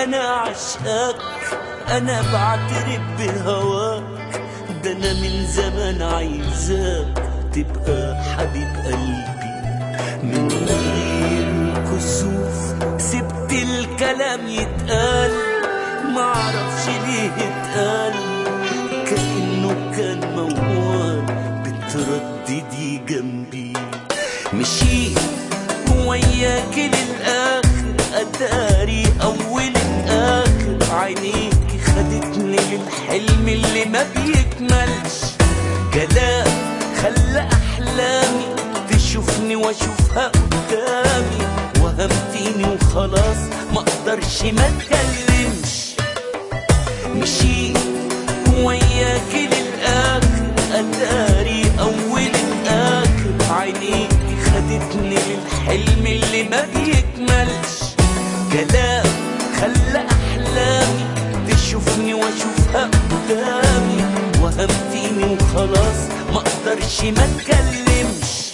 انا عشقك انا بعترف بهواك ده انا من زمان عايزاك تبقى حبيب قلبي من غير كسوف سبت الكلام يتقال معرفش ليه اتقال كأنه كان موال بترددي جنبي مشيت وياك للآخر أداري أول الآخر عينيك خدتني للحلم اللي ما بيكملش كلام خلى أحلامي تشوفني وأشوفها قدامي وهمتيني وخلاص ما أقدرش ما أتكلمش مشيت وياك للآخر أداري أول الآخر عينيك خدتني للحلم اللي ما بيكملش كلام خلى أحلامي تشوفني وأشوفها قدامي وهمتيني وخلاص ما أقدرش ما أتكلمش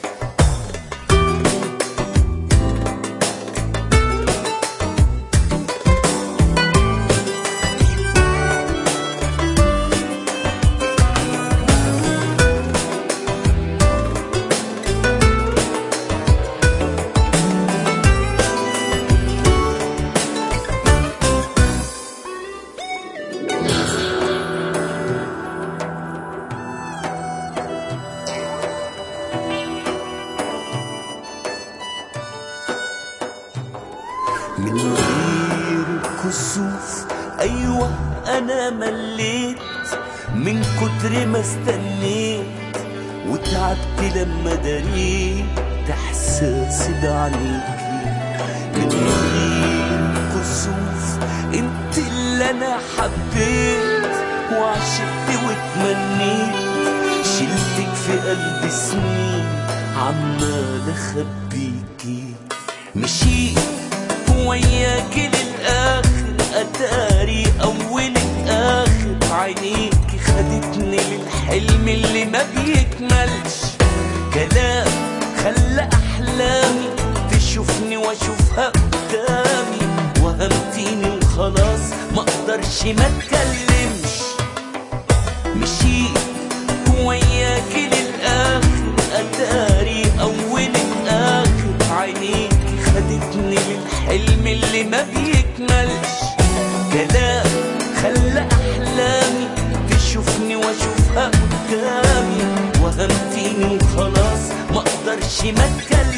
من غير كسوف ايوه انا مليت من كتر ما استنيت وتعبت لما دريت احساسي بعينيكي من غير كسوف انت اللي انا حبيت وعشقت واتمنيت شلتك في قلبي سنين عمال اخبيكي مشيت وياك للآخر أتاري أول الآخر عينيك خدتني للحلم اللي ما بيكملش كلام خلى أحلامي تشوفني وأشوفها قدامي وهمتيني وخلاص ما أقدرش ما أتكلمش مشيت وياك للآخر أتاري أول الآخر عينيك خدتني للحلم اللي ما بيكملش كلام خلى أحلامي تشوفني وأشوفها قدامي وهمتيني وخلاص ما أقدرش ما أتكلم